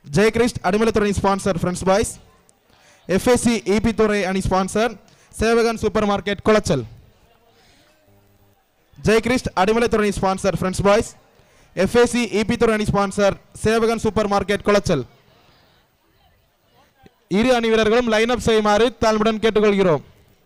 ஜெயகிரிஸ்ட் Adimalaithurai sponsor friends boys FSC இபி துறை அணி sponsor Sevagan super market Colachel Jeyachrist Adimalaithurai sponsor friends boys FSC இபி துறை அணி sponsor Sevagan super market Colachel இரு அணி வீரர்களும் லைன் அப் செய்யுமாறு தாழ்மையுடன் கேட்டுக்கொள்கிறோம்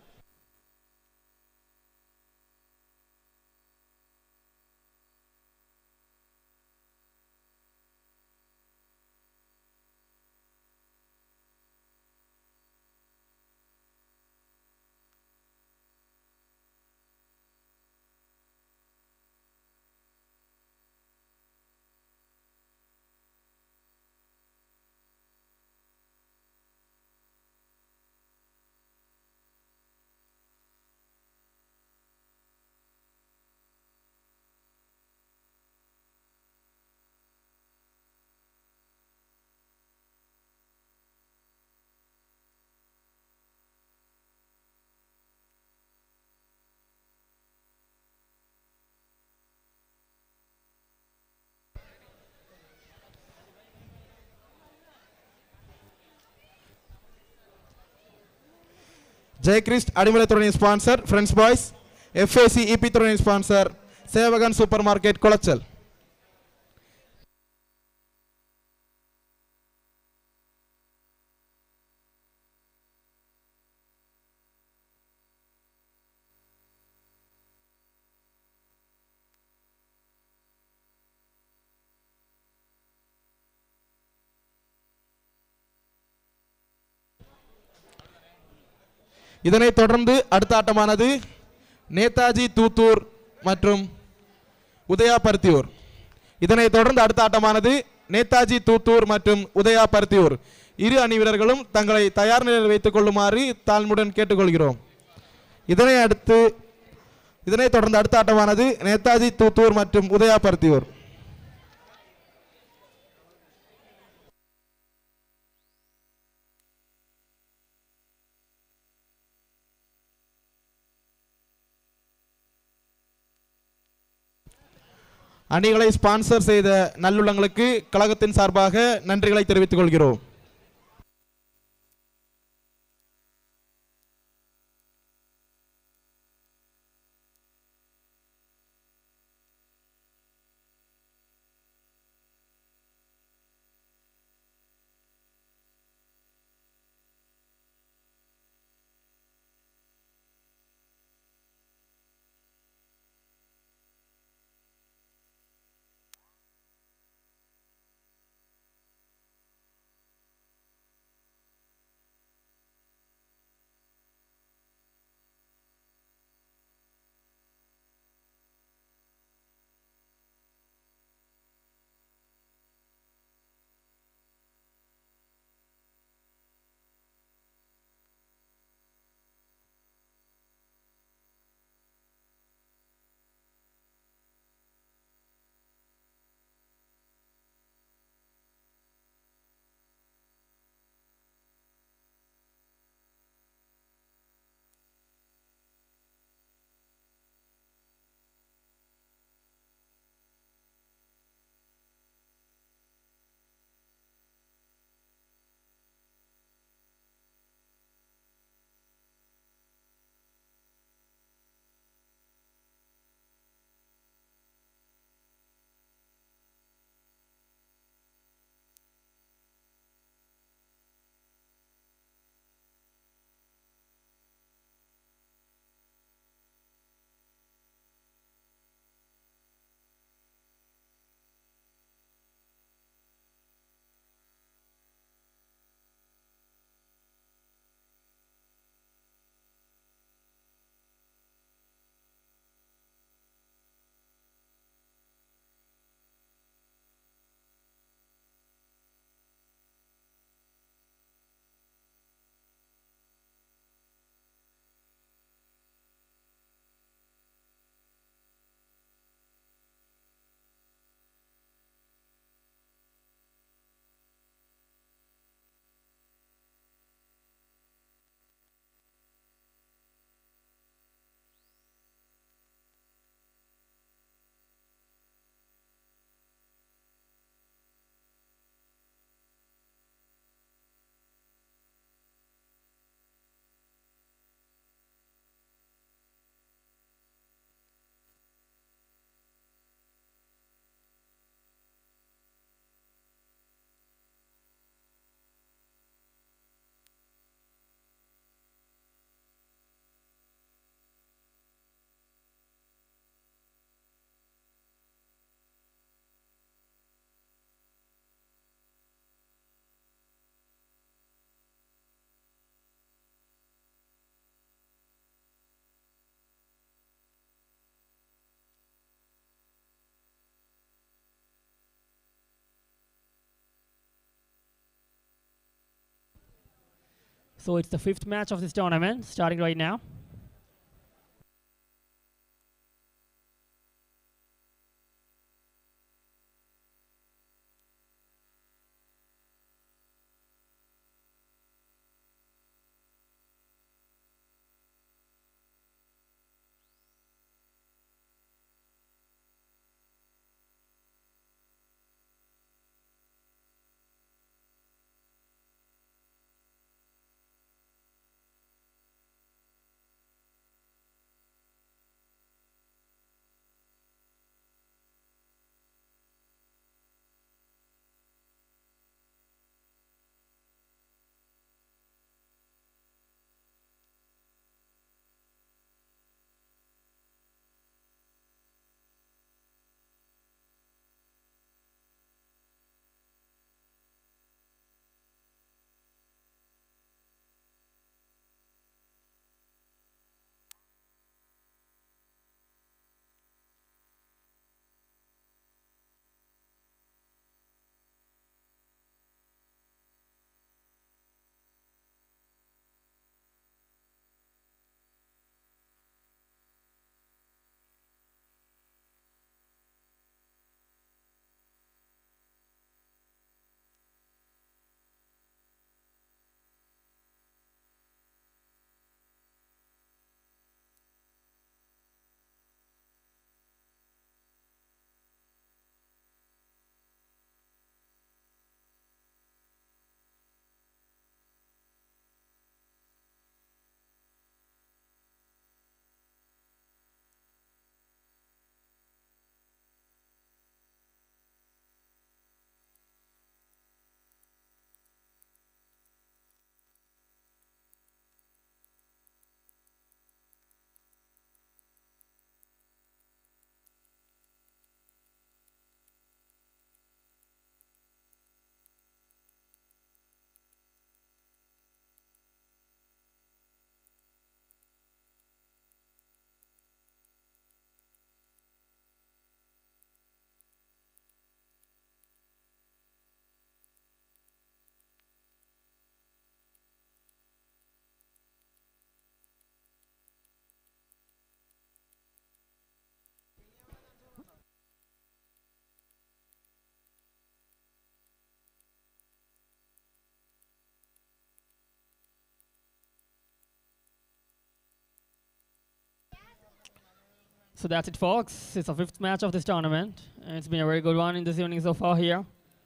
Jeyachrist Adimalaithurai sponsor friends boys FAC இபி துறை sponsor Sevagan super market Colachel இதனைத் தொடர்ந்து அடுத்த ஆட்டமானது நேதாஜி தூத்தூர் மற்றும் உதயா பருத்தியூர் இதனைத் தொடர்ந்து அடுத்த ஆட்டமானது நேதாஜி தூத்தூர் மற்றும் உதயா பருத்தியூர் இரு அணி வீரர்களும் தங்களை தயார் நிலையில் வைத்துக் கொள்ளுமாறு தாழ்மையுடன் கேட்டுக்கொள்கிறோம் இதனை அடுத்து இதனைத் தொடர்ந்து அடுத்த ஆட்டமானது நேதாஜி தூத்தூர் மற்றும் உதயா பருத்தியூர் அணிகளை ஸ்பான்சர் செய்த நல்லுள்ளங்களுக்கு கழகத்தின் சார்பாக நன்றிகளை தெரிவித்துக் கொள்கிறோம் So it's the fifth match of this tournament, starting right now. So that's it, folks. It's the fifth match of this tournament, and it's been a very good one in this evening so far here.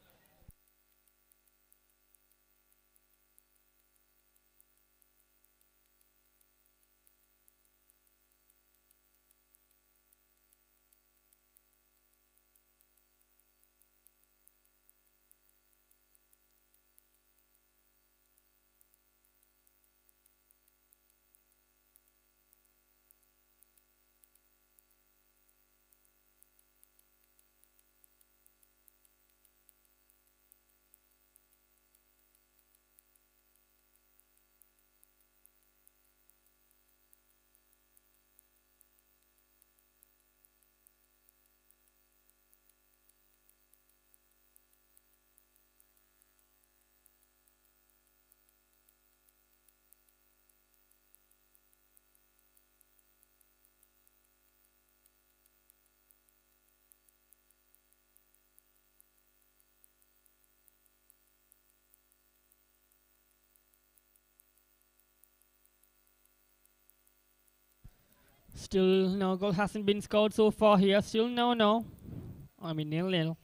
Still no goal hasn't been scored so far here. Still no no. I mean nil nil.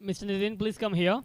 Mr. Nidin, please come here.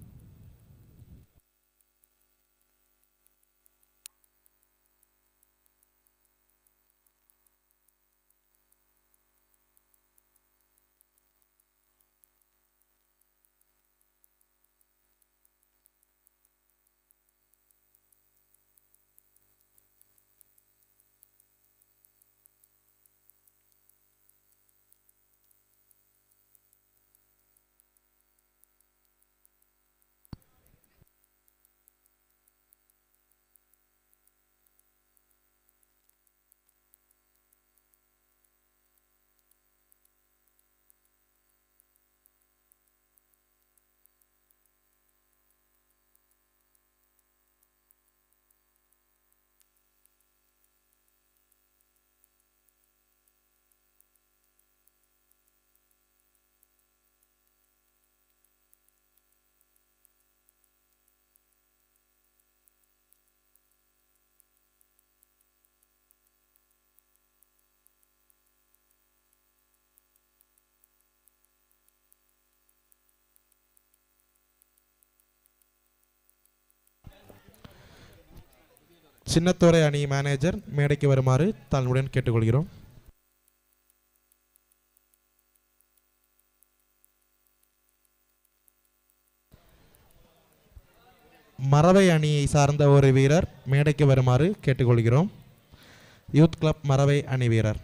Chinnathurai அணி manager மேடைக்கு வருமாறு தாழ்வுடன் கேட்டுக்கொள்கிறோம் மறவை அணியை சார்ந்த ஒரு வீரர் மேடைக்கு வருமாறு கேட்டுக்கொள்கிறோம் யூத் கிளப் மறவை அணி வீரர்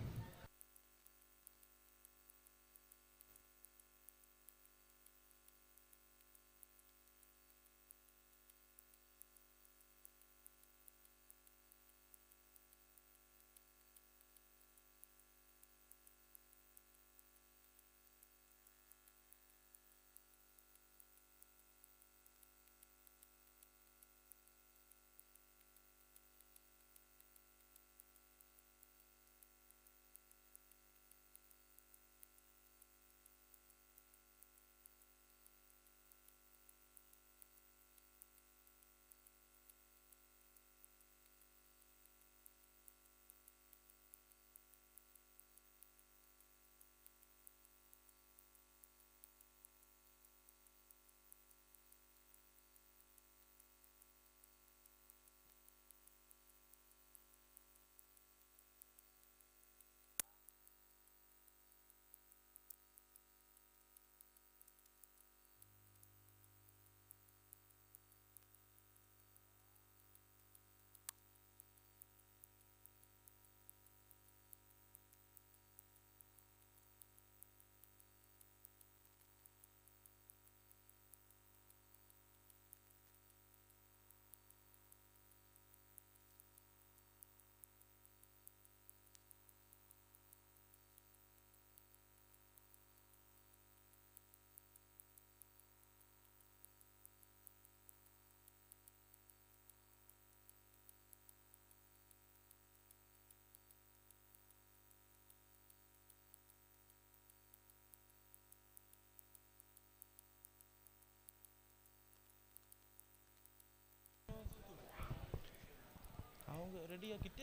அவங்க ரெடியா கிட்டே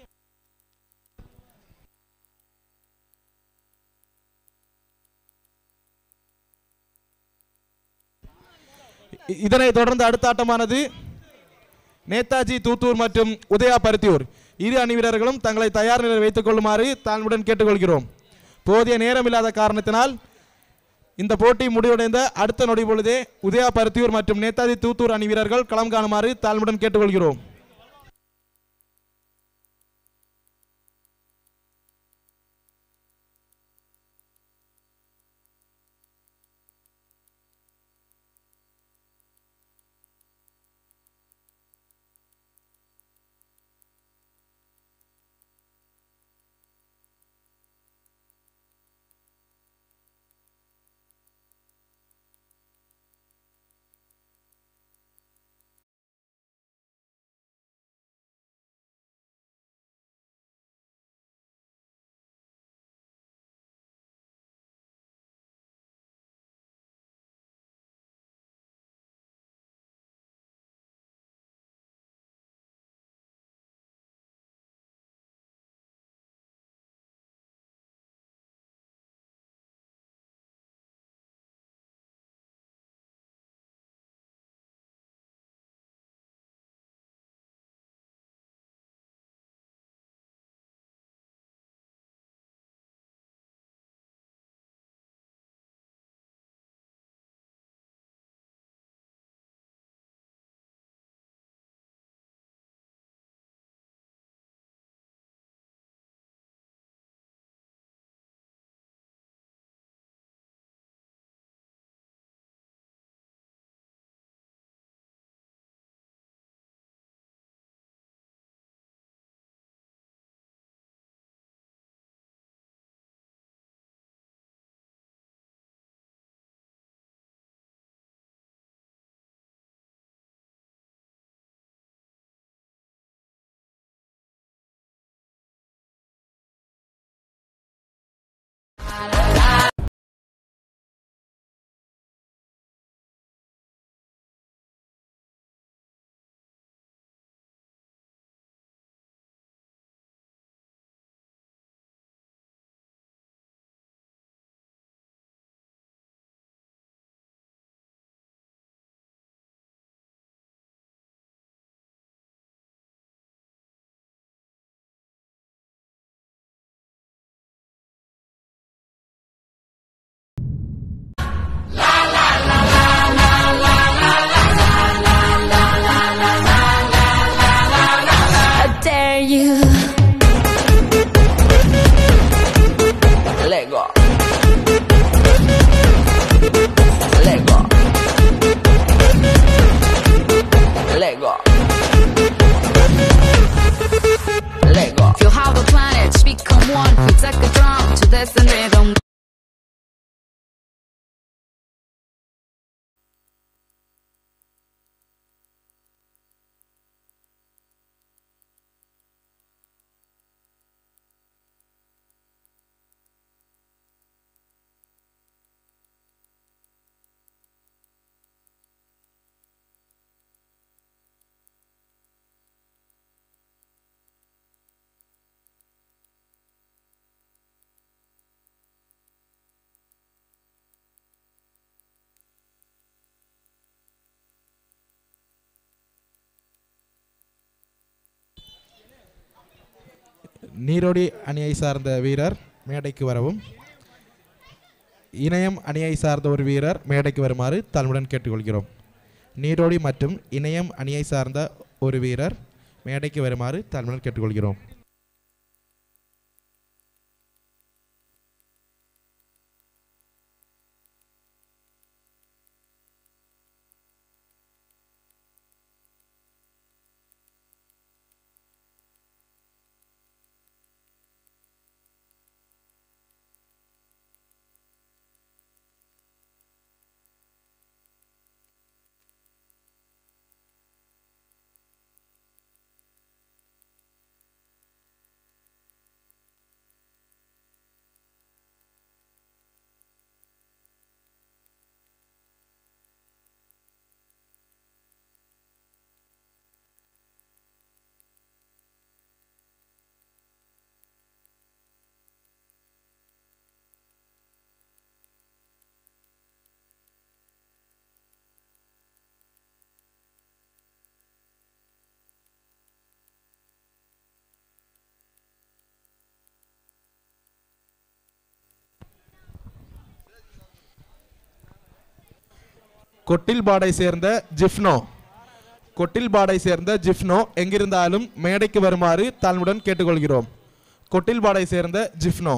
இ- இதனைத் தொடர்ந்து அடுத்த ஆட்டமானது நேதாஜி தூத்தூர் மற்றும் உதயா பருத்தியூர் இரு அணி வீரர்களும் தங்களை தயார் நிலையில் வைத்துக் கொள்ளுமாறு தாழ்வுடன் கேட்டுக்கொள்கிறோம் போதிய நேரம் இல்லாத காரணத்தினால் இந்த போட்டி முடிவடைந்த அடுத்த நொடி பொழுதே உதயா பருத்தியூர் மற்றும் நேதாஜி தூத்தூர் அணி வீரர்கள் களம் காணுமாறு தாழ்வுடன் கேட்டுக்கொள்கிறோம் நீரோடி அணியை சார்ந்த வீரர் மேடைக்கு வரவும் இணையம் அணியை சார்ந்த ஒரு வீரர் மேடைக்கு வருமாறு தாழ்வுடன் கேட்டுக்கொள்கிறோம் நீரோடி மற்றும் இணையம் அணியை சார்ந்த ஒரு வீரர் மேடைக்கு வருமாறு தாழ்வுடன் கேட்டுக்கொள்கிறோம் கொட்டில்பாடை சேர்ந்த ஜிஃப்னோ கொட்டில்பாடை சேர்ந்த ஜிஃப்னோ எங்கிருந்தாலும் மேடைக்கு வருமாறு தாழ்வுடன் கேட்டுக்கொள்கிறோம் கொட்டில்பாடை சேர்ந்த ஜிஃப்னோ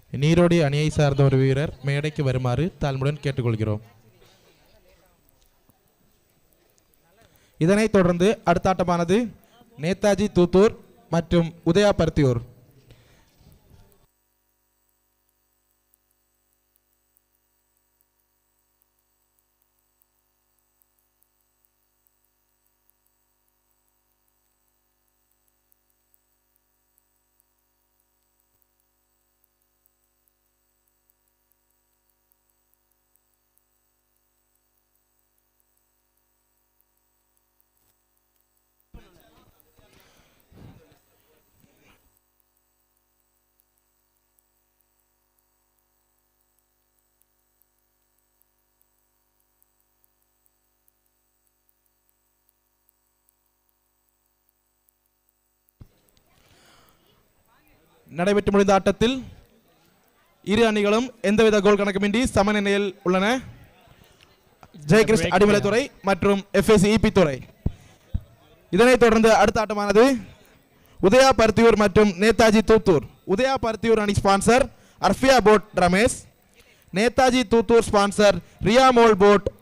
நீரோடி அணியை சார்ந்த ஒரு வீரர் மேடைக்கு வருமாறு தாழ்மையுடன் கேட்டுக்கொள்கிறோம் இதனைத் தொடர்ந்து அடுத்த ஆட்டமானது நேதாஜி தூத்தூர் மற்றும் உதயா பர்த்தியூர் நடைபெற்று முடிந்த ஆட்டத்தில் இரு அணிகளும் எந்தவித கோல் கணக்குமின்றி சமநிலையில் உள்ளன ஜெயகிருஷ்ண அடிமலைத்துறை மற்றும் எஃப்எஸ் இபி துறை இதனைத் தொடர்ந்து அடுத்த ஆட்டமானது உதயா பர்த்தியூர் மற்றும் நேதாஜி தூத்தூர் உதயா பர்த்தியூர் அணி sponsor Arfiya boat Ramesh Netaji Thoothoor sponsor Riya Mol boat